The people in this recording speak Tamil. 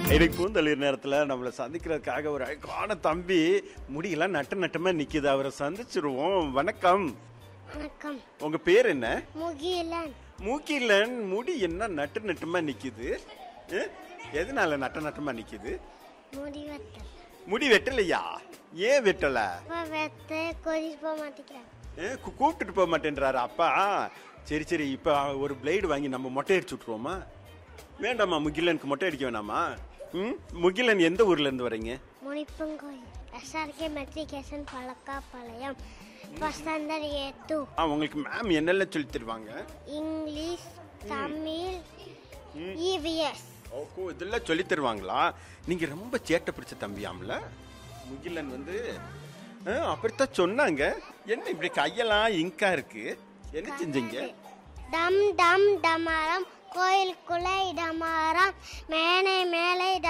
இன்னைக்கு பூந்தளிர் நேரத்துல நம்மளை சந்திக்கிறதுக்காக ஒரு அழகான தம்பி முடியெல்லாம் நட்டு நட்டமா நிக்குது அவரை சந்திச்சிருவோம் வணக்கம் வணக்கம் உங்க பேர் என்ன முகிலன் மூக்கிலன் முடி என்ன நட்டு நட்டுமா நிக்குது அஹ்? எதனால நட்ட நட்டமா நிக்குது முடிவெட்டல் முடி வெட்டலையா ஏன் வெட்டல அப்பா வெத்த கொதிச்சு போக மாட்டேங்கிறாங்க அஹ், கூ- கூப்பிட்டுட்டு போக மாட்டேன்றாரு அப்பா சரி சரி இப்ப ஒரு பிளேடு வாங்கி நம்ம மொட்டை அடிச்சு விட்டுருவோமா வேண்டாமா முகிலனுக்கு மொட்டை அடிக்க வேணாமா ம் முகிலன் எந்த ஊர்ல இருந்து வரீங்க Munippankoil SRK matriculation Palakkapalayam first standard A two ஆ உங்களுக்கு மேம் என்னெல்லாம் சொல்லி தருவாங்க இங்கிலீஷ் தமிழ் இவிஎஸ் ஓகோ இதெல்லாம் சொல்லி தருவாங்களா நீங்க ரொம்ப சேட்டை பிடிச்ச தம்பியாம்ல முகிலன் வந்து ஆ, அப்படித்தான் சொன்னாங்க என்ன இப்படி கையெல்லாம் இங்கா இருக்கு என்ன செஞ்சீங்க டம் டம் டமாரம் கோயிலுக்குள்ள இடமாரம் மேலே மேலே